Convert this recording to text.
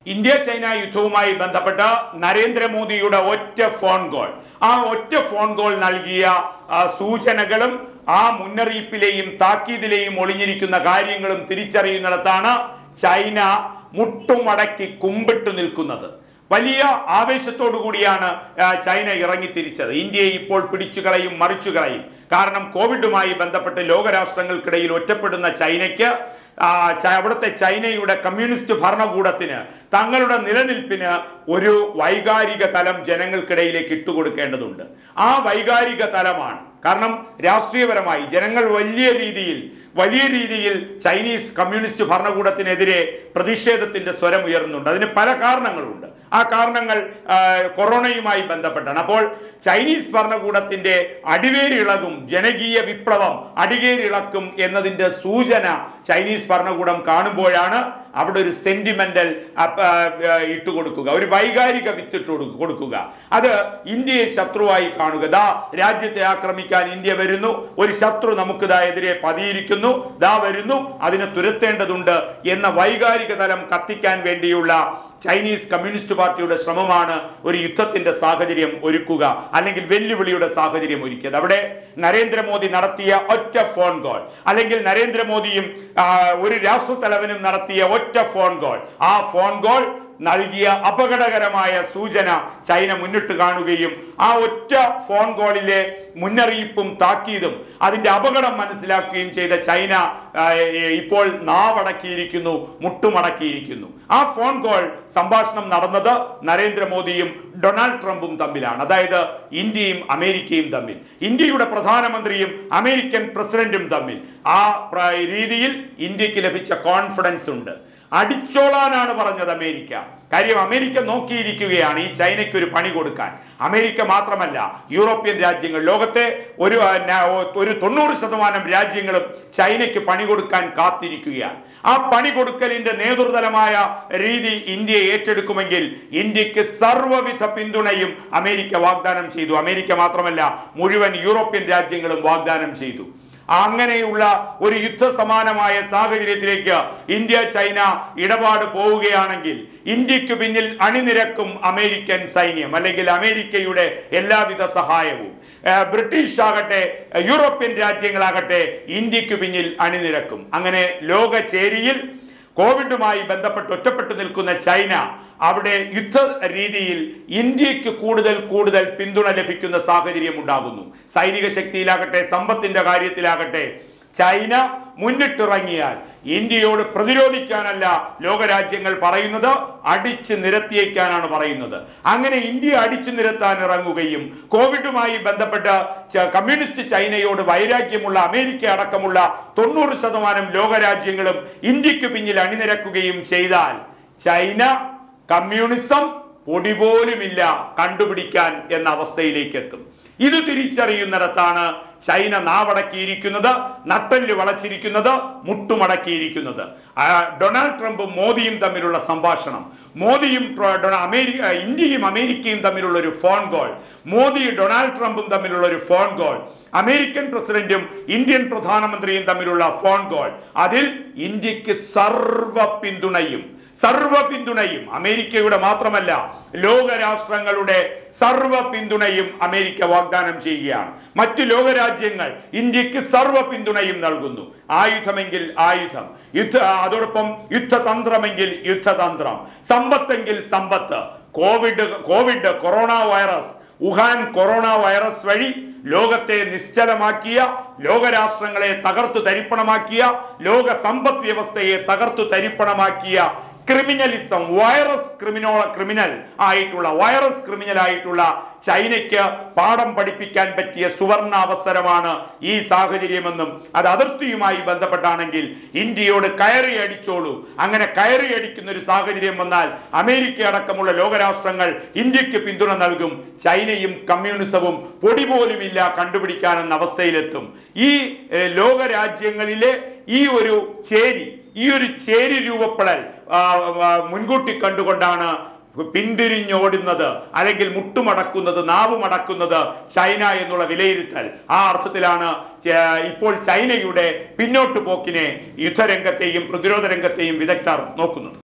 India China യുദ്ധവുമായി ബന്ധപ്പെട്ട് നരേന്ദ്രമോദിയുടെ ഒറ്റ ഫോൺ കോൾ ആ ഒറ്റ ഫോൺ കോൾ നൽകിയ ആ, സൂചനകളും ആ മുന്നറിയിപ്പിലെയും താക്കീതിലെയും ഒളിഞ്ഞിരിക്കുന്ന കാര്യങ്ങളും തിരിച്ചറിയുന്നിടത്താണ് ചൈന മുട്ടുമടക്കി കുമ്പിട്ട് നിൽക്കുന്നത് വലിയ ആവേശത്തോടു കൂടിയാണ് ആ, ചൈന ഇറങ്ങിത്തിരിച്ചത് ഇന്ത്യയെ ഇപ്പോൾ പിടിച്ചു കളയും മറിച്ചു കളയും കാരണം കോവിഡുമായി ബന്ധപ്പെട്ട് ലോകരാഷ്ട്രങ്ങൾക്കിടയിൽ ഒറ്റപ്പെടുന്ന ചൈനയ്ക്ക് ആ, ച- അവിടുത്തെ ചൈനയുടെ കമ്മ്യൂണിസ്റ്റ് ഭരണകൂടത്തിന് തങ്ങളുടെ നിലനിൽപ്പിന് ഒരു വൈകാരിക തലം ജനങ്ങൾക്കിടയിലേക്ക് ഇട്ടുകൊടുക്കേണ്ടതുണ്ട് ആ വൈകാരിക തലമാണ് കാരണം രാഷ്ട്രീയപരമായി ജനങ്ങൾ വലിയ രീതിയിൽ വലിയ രീതിയിൽ ചൈനീസ് കമ്മ്യൂണിസ്റ്റ് ഭരണകൂടത്തിനെതിരെ പ്രതിഷേധത്തിന്റെ സ്വരം ഉയർന്നുണ്ട് അതിന് പല കാരണങ്ങളുണ്ട് ആ കാരണങ്ങൾ ആ, കൊറോണയുമായി ബന്ധപ്പെട്ടാണ് അപ്പോൾ ചൈനീസ് ഭരണകൂടത്തിന്റെ അടിവേരിളകും ജനകീയ വിപ്ലവം അടിവേരിളക്കും എന്നതിന്റെ സൂചന ചൈനീസ് ഭരണകൂടം കാണുമ്പോഴാണ് അവിടെ ഒരു സെന്റിമെന്റൽ ഇട്ടുകൊടുക്കുക ഒരു വൈകാരിക വിത്തിട്ട് കൊടു- കൊടുക്കുക അത് ഇന്ത്യയെ ശത്രുവായി കാണുക ദാ രാജ്യത്തെ ആക്രമിക്കാൻ ഇന്ത്യ വരുന്നു ഒരു ശത്രു നമുക്ക് ദാ എതിരെ പതിയിരിക്കുന്നു ദാ വരുന്നു അതിനെ തുരത്തേണ്ടതുണ്ട് എന്ന വൈകാരിക തലം കത്തിക്കാൻ വേണ്ടിയുള്ള ചൈനീസ് കമ്മ്യൂണിസ്റ്റ് പാർട്ടിയുടെ ശ്രമമാണ് ഒരു യുദ്ധത്തിന്റെ സാഹചര്യം ഒരുക്കുക അല്ലെങ്കിൽ വെല്ലുവിളിയുടെ സാഹചര്യം ഒരുക്കിയത് അവിടെ നരേന്ദ്രമോദി നടത്തിയ ഒറ്റ ഫോൺ കോൾ അല്ലെങ്കിൽ നരേന്ദ്രമോദിയും ആ, ഒരു രാഷ്ട്രത്തലവനും നടത്തിയ ഒറ്റ ഫോൺ കോൾ ആ ഫോൺ കോൾ നൽകിയ അപകടകരമായ സൂചന ചൈന മുന്നിട്ട് കാണുകയും ആ ഒറ്റ ഫോൺ കോളിലെ മുന്നറിയിപ്പും താക്കീതും അതിന്റെ അപകടം മനസ്സിലാക്കുകയും ചെയ്ത ചൈന ആ, ഏ, ഇപ്പോൾ നാവടക്കിയിരിക്കുന്നു മുട്ടുമടക്കിയിരിക്കുന്നു ആ ഫോൺ കോൾ സംഭാഷണം നടന്നത് നരേന്ദ്രമോദിയും ഡൊണാൾഡ് ട്രംപും തമ്മിലാണ് അതായത് ഇന്ത്യയും അമേരിക്കയും തമ്മിൽ ഇന്ത്യയുടെ പ്രധാനമന്ത്രിയും അമേരിക്കൻ പ്രസിഡന്റും തമ്മിൽ ആ പ്ര- രീതിയിൽ ഇന്ത്യക്ക് ലഭിച്ച കോൺഫിഡൻസ് ഉണ്ട് അടിച്ചോളാനാണ് പറഞ്ഞത് അമേരിക്ക കാര്യം അമേരിക്ക നോക്കിയിരിക്കുകയാണ് ഈ ചൈനയ്ക്ക് ഒരു പണി കൊടുക്കാൻ അമേരിക്ക മാത്രമല്ല യൂറോപ്യൻ രാജ്യങ്ങൾ ലോകത്തെ ഒരു ആ, ന- ഒരു തൊണ്ണൂറ് ശതമാനം രാജ്യങ്ങളും ചൈനയ്ക്ക് പണി കൊടുക്കാൻ കാത്തിരിക്കുകയാണ് ആ പണി കൊടുക്കലിന്റെ നേതൃതലമായ രീതി ഇന്ത്യ ഏറ്റെടുക്കുമെങ്കിൽ ഇന്ത്യക്ക് സർവ്വവിധ പിന്തുണയും അമേരിക്ക വാഗ്ദാനം ചെയ്തു അമേരിക്ക മാത്രമല്ല മുഴുവൻ യൂറോപ്യൻ രാജ്യങ്ങളും വാഗ്ദാനം ചെയ്തു അങ്ങനെയുള്ള ഒരു യുദ്ധസമാനമായ സാഹചര്യത്തിലേക്ക് ഇന്ത്യ ചൈന ഇടപാട് പോവുകയാണെങ്കിൽ ഇന്ത്യക്ക് പിന്നിൽ അണിനിരക്കും അമേരിക്കൻ സൈന്യം അല്ലെങ്കിൽ അമേരിക്കയുടെ എല്ലാവിധ സഹായവും ഏഹ് ബ്രിട്ടീഷ് ആകട്ടെ യൂറോപ്യൻ രാജ്യങ്ങളാകട്ടെ ഇന്ത്യക്ക് പിന്നിൽ അണിനിരക്കും അങ്ങനെ ലോക ചേരിയിൽ കോവിഡുമായി ബന്ധപ്പെട്ട് ഒറ്റപ്പെട്ടു നിൽക്കുന്ന ചൈന അവിടെ യുദ്ധ രീതിയിൽ ഇന്ത്യക്ക് കൂടുതൽ കൂടുതൽ പിന്തുണ ലഭിക്കുന്ന സാഹചര്യം ഉണ്ടാകുന്നു സൈനിക ശക്തിയിലാകട്ടെ സമ്പത്തിന്റെ കാര്യത്തിലാകട്ടെ ചൈന മുന്നിട്ടിറങ്ങിയാൽ ഇന്ത്യയോട് പ്രതിരോധിക്കാനല്ല ലോകരാജ്യങ്ങൾ പറയുന്നത് അടിച്ച് നിരത്തിയേക്കാനാണ് പറയുന്നത് അങ്ങനെ ഇന്ത്യ അടിച്ചു നിരത്താൻ ഇറങ്ങുകയും കോവിഡുമായി ബന്ധപ്പെട്ട് ച- കമ്മ്യൂണിസ്റ്റ് ചൈനയോട് വൈരാഗ്യമുള്ള അമേരിക്ക അടക്കമുള്ള തൊണ്ണൂറ് ശതമാനം ലോകരാജ്യങ്ങളും ഇന്ത്യക്ക് പിന്നിൽ അണിനിരക്കുകയും ചെയ്താൽ ചൈന കമ്മ്യൂണിസം പൊടി പോലുമില്ല കണ്ടുപിടിക്കാൻ എന്ന അവസ്ഥയിലേക്ക് എത്തും ഇത് തിരിച്ചറിയുന്നിടത്താണ് ചൈന നാവടക്കിയിരിക്കുന്നത് നട്ടല് വളച്ചിരിക്കുന്നത് മുട്ടുമടക്കിയിരിക്കുന്നത് ആ, ഡൊണാൾഡ് ട്രംപും മോദിയും തമ്മിലുള്ള സംഭാഷണം മോദിയും ട്ര- ഡൊണ- അമേരിക്ക ഇന്ത്യയും അമേരിക്കയും തമ്മിലുള്ള ഒരു ഫോൺ കോൾ മോദി ഡൊണാൾഡ് ട്രംപും തമ്മിലുള്ള ഒരു ഫോൺ കോൾ അമേരിക്കൻ പ്രസിഡന്റും ഇന്ത്യൻ പ്രധാനമന്ത്രിയും തമ്മിലുള്ള ഫോൺ കോൾ അതിൽ ഇന്ത്യക്ക് സർവ പിന്തുണയും സർവ പിന്തുണയും അമേരിക്കയുടെ മാത്രമല്ല ലോകരാഷ്ട്രങ്ങളുടെ സർവ പിന്തുണയും അമേരിക്ക വാഗ്ദാനം ചെയ്യുകയാണ് മറ്റു ലോകരാജ്യങ്ങൾ ഇന്ത്യക്ക് സർവ പിന്തുണയും നൽകുന്നു ആയുധമെങ്കിൽ ആയുധം യുദ്ധ അതോടൊപ്പം യുദ്ധതന്ത്രമെങ്കിൽ യുദ്ധതന്ത്രം സമ്പത്തെങ്കിൽ സമ്പത്ത് Covid Covid corona virus Wuhan corona virus വഴി ലോകത്തെ നിശ്ചലമാക്കിയ ലോകരാഷ്ട്രങ്ങളെ തകർത്തു തരിപ്പണമാക്കിയ ലോക സമ്പദ് വ്യവസ്ഥയെ തകർത്തു തരിപ്പണമാക്കിയ ക്രിമിനലിസം വൈറസ് ക്രിമിനോ ക്രിമിനൽ ആയിട്ടുള്ള വൈറസ് ക്രിമിനൽ ആയിട്ടുള്ള ചൈനയ്ക്ക് പാഠം പഠിപ്പിക്കാൻ പറ്റിയ സുവർണ അവസരമാണ് ഈ സാഹചര്യമെന്നും അത് അതിർത്തിയുമായി ബന്ധപ്പെട്ടാണെങ്കിൽ ഇന്ത്യയോട് കയറി അടിച്ചോളൂ അങ്ങനെ കയറി അടിക്കുന്ന ഒരു സാഹചര്യം വന്നാൽ അമേരിക്ക അടക്കമുള്ള ലോകരാഷ്ട്രങ്ങൾ ഇന്ത്യക്ക് പിന്തുണ നൽകും ചൈനയും കമ്മ്യൂണിസവും പൊടി പോലുമില്ല കണ്ടുപിടിക്കാനെന്ന അവസ്ഥയിലെത്തും ഈ ഏഹ്, ലോകരാജ്യങ്ങളിലെ ഈ ഒരു ചേരി ഈ ഒരു ചേരി രൂപപ്പെടൽ ആ, ആ, മുൻകൂട്ടി കണ്ടുകൊണ്ടാണ് പിന്തിരിഞ്ഞോടുന്നത് അല്ലെങ്കിൽ മുട്ടുമടക്കുന്നത് നാവ് മടക്കുന്നത് ചൈന എന്നുള്ള വിലയിരുത്തൽ ആ അർത്ഥത്തിലാണ് ച- ഇപ്പോൾ ചൈനയുടെ പിന്നോട്ട് പോക്കിനെ യുദ്ധരംഗത്തെയും പ്രതിരോധ രംഗത്തെയും വിദഗ്ധർ നോക്കുന്നത്